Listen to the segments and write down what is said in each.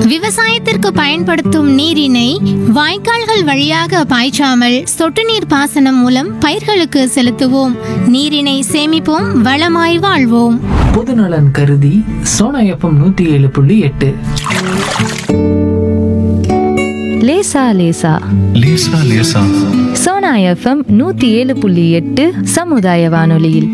விவசாயத்திற்கு பயன்படுத்தும் நீரினை வாய்க்கால்கள் வழியாக பாய்ச்சாமல் சொட்டு நீர் பாசனம் மூலம் பயிர்களுக்கு செலுத்துவோம் நீரினை சேமிப்போம் வளமாய் வாழ்வோம் பொதுநலன் கருதி சோனா எஃப்எம் நூத்தி ஏழு புள்ளி எட்டு லேசா லேசா லேசா லேசா சோனா எஃப்எம் நூத்தி ஏழு புள்ளி எட்டு சமுதாய வானொலியில்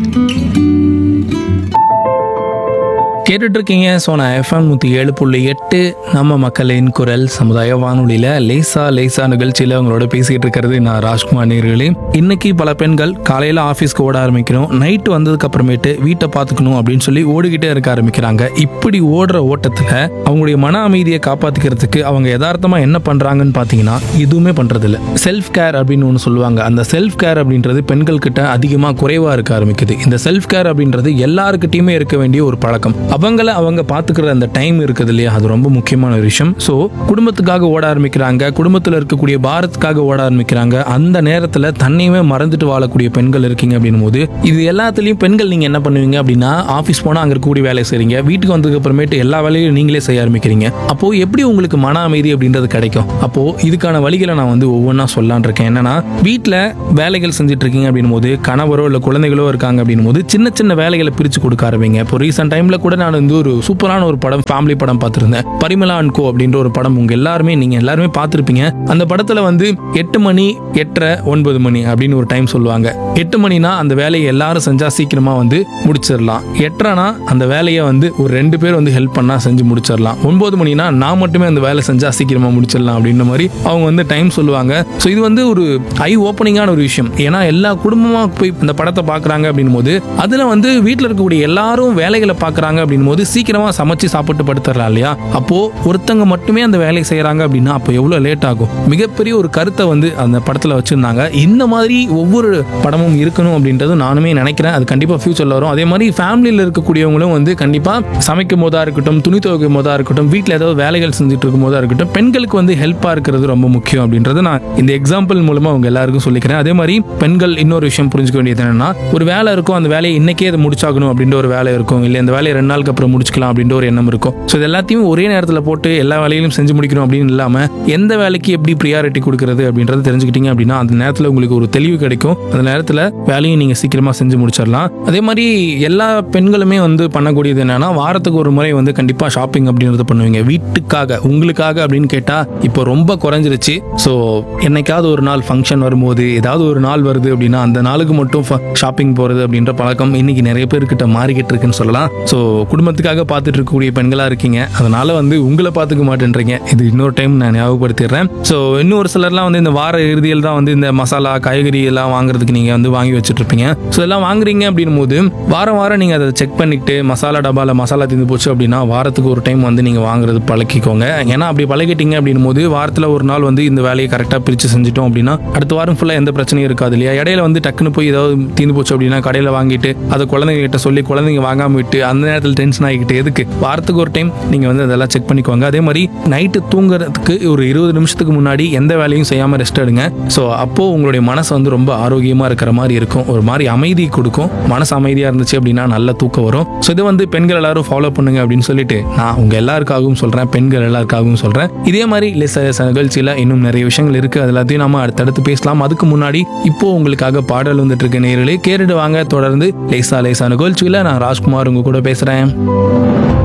கேட்டுட்டு இருக்கீங்க சோனா எஃப்எம் நூற்றி ஏழு புள்ளி எட்டு நம்ம மக்களின் குரல் சமுதாய வானொலியில் லேசா லேசா நிகழ்ச்சியில் அவங்களோட பேசிக்கிட்டு இருக்கிறது நான் ராஜ்குமார் நேர்களே இன்னைக்கு பல பெண்கள் காலையில் ஆஃபீஸ்க்கு ஓட ஆரம்பிக்கணும் நைட்டு வந்ததுக்கு அப்புறமேட்டு வீட்டை பார்த்துக்கணும் அப்படின்னு சொல்லி ஓடிக்கிட்டே இருக்க ஆரம்பிக்கிறாங்க இப்படி ஓடுற ஓட்டத்தில் அவங்களுடைய மன அமைதியை காப்பாற்றிக்கிறதுக்கு அவங்க யதார்த்தமாக என்ன பண்ணுறாங்கன்னு பார்த்தீங்கன்னா எதுவுமே பண்ணுறதில்ல செல்ஃப் கேர் அப்படின்னு ஒன்று சொல்லுவாங்க அந்த செல்ஃப் கேர் அப்படின்றது பெண்கள் கிட்ட அதிகமாக குறைவாக இருக்க ஆரம்பிக்குது இந்த செல்ஃப் கேர் அப்படின்றது எல்லாருக்கிட்டையுமே இருக்க வேண்டிய ஒரு பழக்கம் அவங்கள அவங்க பார்த்துக்கிற அந்த டைம் இருக்குது இல்லையா அது ரொம்ப முக்கியமான ஒரு விஷயம் ஸோ குடும்பத்துக்காக ஓட ஆரம்பிக்கிறாங்க குடும்பத்தில் இருக்கக்கூடிய பாரத்துக்காக ஓட ஆரம்பிக்கிறாங்க அந்த நேரத்தில் தன்னையுமே மறந்துட்டு வாழக்கூடிய பெண்கள் இருக்கீங்க அப்படின்னும் போது இது எல்லாத்துலேயும் பெண்கள் நீங்கள் என்ன பண்ணுவீங்க அப்படின்னா ஆஃபீஸ் போனால் அங்கே இருக்கக்கூடிய வேலையை செய்றீங்க வீட்டுக்கு வந்ததுக்கு அப்புறமேட்டு எல்லா வேலையும் நீங்களே செய்ய ஆரம்பிக்கிறீங்க அப்போ எப்படி உங்களுக்கு மன அமைதி அப்படின்றது கிடைக்கும் அப்போ இதுக்கான வழிகளை நான் வந்து ஒவ்வொன்றா சொல்லலான் இருக்கேன் என்னன்னா வீட்டில் வேலைகள் செஞ்சுட்டு இருக்கீங்க அப்படின்னும் போது கணவரோ இல்லை குழந்தைகளோ இருக்காங்க அப்படின்னும் போது சின்ன சின்ன வேலைகளை பிரித்து கொடுக்க ஆரம்பிங்க இப்போ ரீசெண்ட் டைமில் கூட நான் வந்து ஒரு சூப்பரான ஒரு படம் ஃபேமிலி படம் பார்த்துருந்தேன் பரிமலா அண்ட் கோ அப்படின்ற ஒரு படம் உங்க எல்லாருமே நீங்க எல்லாருமே பார்த்துருப்பீங்க அந்த படத்துல வந்து எட்டு மணி எட்டரை ஒன்பது மணி அப்படின்னு ஒரு டைம் சொல்லுவாங்க எட்டு மணினா அந்த வேலையை எல்லாரும் செஞ்சா சீக்கிரமா வந்து முடிச்சிடலாம் எட்டரைனா அந்த வேலையை வந்து ஒரு ரெண்டு பேர் வந்து ஹெல்ப் பண்ணா செஞ்சு முடிச்சிடலாம் ஒன்பது மணினா நான் மட்டுமே அந்த வேலை செஞ்சா சீக்கிரமா முடிச்சிடலாம் அப்படின்ற மாதிரி அவங்க வந்து டைம் சொல்லுவாங்க ஸோ இது வந்து ஒரு ஐ ஓப்பனிங்கான ஒரு விஷயம் ஏன்னா எல்லா குடும்பமா போய் இந்த படத்தை பார்க்குறாங்க அப்படின்னும் போது அதுல வந்து வீட்டில் இருக்கக்கூடிய எல்லாரும் வேலைகளை பார்க்குறாங்க அப்படின்னும் போது சீக்கிரமா சமைச்சு சாப்பிட்டு படுத்துடலாம் இல்லையா அப்போ ஒருத்தங்க மட்டுமே அந்த வேலையை செய்யறாங்க அப்படின்னா அப்போ எவ்வளோ லேட் ஆகும் மிகப்பெரிய ஒரு கருத்தை வந்து அந்த படத்துல வச்சிருந்தாங்க இந்த மாதிரி ஒவ்வொரு படமும் இருக்கணும் அப்படின்றது நானுமே நினைக்கிறேன் அது கண்டிப்பா ஃபியூச்சர்ல வரும் அதே மாதிரி ஃபேமிலியில் இருக்கக்கூடியவங்களும் வந்து கண்டிப்பா சமைக்கும் போதா இருக்கட்டும் துணி துவைக்கும் போதா இருக்கட்டும் வீட்டில் ஏதாவது வேலைகள் செஞ்சுட்டு இருக்கும் போதா இருக்கட்டும் பெண்களுக்கு வந்து ஹெல்ப்பா இருக்கிறது ரொம்ப முக்கியம் அப்படின்றது நான் இந்த எக்ஸாம்பிள் மூலமா அவங்க எல்லாருக்கும் சொல்லிக்கிறேன் அதே மாதிரி பெண்கள் இன்னொரு விஷயம் புரிஞ்சுக்க வேண்டியது என்னன்னா ஒரு வேலை இருக்கும் அந்த வேலையை இன்னைக்கே அதை முடிச்சாகணும் அப்படின்ற ஒரு வேலை இருக்கும் இல்லை இந்த வேலையை ரெண்டு நாளுக்கு அப்புறம் முடிச்சுக்கலாம் அப்படின்ற ஒரு எண்ணம் இருக்கும் ஸோ இது எல்லாத்தையும் ஒரே நேரத்தில் போட்டு எல்லா வேலையிலும் செஞ்சு முடிக்கணும் அப்படின்னு இல்லாமல் எந்த வேலைக்கு எப்படி ப்ரியாரிட்டி கொடுக்கறது அப்படின்றது தெரிஞ்சுக்கிட்டீங்க அப்படின்னா அந்த நேரத்தில் உங்களுக்கு ஒரு தெளிவு கிடைக்கும் அந்த நேரத்தில் வேலையும் நீங்கள் சீக்கிரமாக செஞ்சு முடிச்சிடலாம் அதே மாதிரி எல்லா பெண்களுமே வந்து பண்ணக்கூடியது என்னன்னா வாரத்துக்கு ஒரு முறை வந்து கண்டிப்பாக ஷாப்பிங் அப்படின்றது பண்ணுவீங்க வீட்டுக்காக உங்களுக்காக அப்படின்னு கேட்டால் இப்போ ரொம்ப குறைஞ்சிருச்சு ஸோ என்னைக்காவது ஒரு நாள் ஃபங்க்ஷன் வரும்போது ஏதாவது ஒரு நாள் வருது அப்படின்னா அந்த நாளுக்கு மட்டும் ஷாப்பிங் போகிறது அப்படின்ற பழக்கம் இன்னைக்கு நிறைய பேர்கிட்ட மாறிக்கிட்டு இருக்குன்னு சொல்லலாம் ஸோ குடும்பத்துக்காக பார்த்துட்டு இருக்கக்கூடிய பெண்களாக இருக்கீங்க அதனால வந்து உங்களை பார்த்துக்க மாட்டேன்றீங்க இது இன்னொரு டைம் நான் ஞாபகப்படுத்திடுறேன் ஸோ இன்னும் ஒரு சிலர்லாம் வந்து இந்த வார இறுதியில் தான் வந்து இந்த மசாலா காய்கறி எல்லாம் வாங்குறதுக்கு நீங்கள் வந்து வாங்கி வச்சுட்டு இருப்பீங்க ஸோ இதெல்லாம் வாங்குறீங்க அப்படின்னும் போது வாரம் வாரம் நீங்கள் அதை செக் பண்ணிட்டு மசாலா டப்பாவில் மசாலா தீர்ந்து போச்சு அப்படின்னா வாரத்துக்கு ஒரு டைம் வந்து நீங்கள் வாங்குறது பழக்கிக்கோங்க ஏன்னா அப்படி பழகிட்டீங்க அப்படின்னும் போது வாரத்தில் ஒரு நாள் வந்து இந்த வேலையை கரெக்டாக பிரித்து செஞ்சுட்டோம் அப்படின்னா அடுத்த வாரம் ஃபுல்லாக எந்த பிரச்சனையும் இருக்காது இல்லையா இடையில வந்து டக்குன்னு போய் ஏதாவது தீர்ந்து போச்சு அப்படின்னா கடையில் வாங்கிட்டு அதை குழந்தைங்க கிட்ட சொல்லி குழந்தைங்க வாங்காம விட்டு அந்த நேரத்தில் டென்ஷன் ஆகிக்கிட்டு எதுக்கு வாரத்துக்கு ஒரு டைம் நீங்கள் வந்து அதெல்லாம் செக் பண்ணிக்கோங்க அதே மாதிரி நைட்டு தூங்குறதுக்கு ஒரு இருபது நிமிஷத்துக்கு முன்னாடி எந்த வேலையும் செய்யாமல் ரெஸ்ட் எடுங்க ஸோ அப்போது உங்களுடைய மனசு வந்து ரொம்ப ஆரோக்கியமாக இருக்கிற மாதிரி இருக்கும் ஒரு மாதிரி அமைதி கொடுக்கும் மனசு அமைதியாக இருந்துச்சு அப்படின்னா நல்ல தூக்கம் வரும் ஸோ இது வந்து பெண்கள் எல்லாரும் ஃபாலோ பண்ணுங்க அப்படின்னு சொல்லிட்டு நான் உங்கள் எல்லாருக்காகவும் சொல்கிறேன் பெண்கள் எல்லாருக்காகவும் சொல்கிறேன் இதே மாதிரி லேச லேச நிகழ்ச்சியில் இன்னும் நிறைய விஷயங்கள் இருக்குது அது எல்லாத்தையும் நம்ம அடுத்தடுத்து பேசலாம் அதுக்கு முன்னாடி இப்போ உங்களுக்காக பாடல் வந்துட்டு இருக்க நேரிலே கேட்டுட்டு வாங்க தொடர்ந்து லேசா லேசா நிகழ்ச்சியில் நான் ராஜ்குமார் உங்க கூட பேசுகிறேன்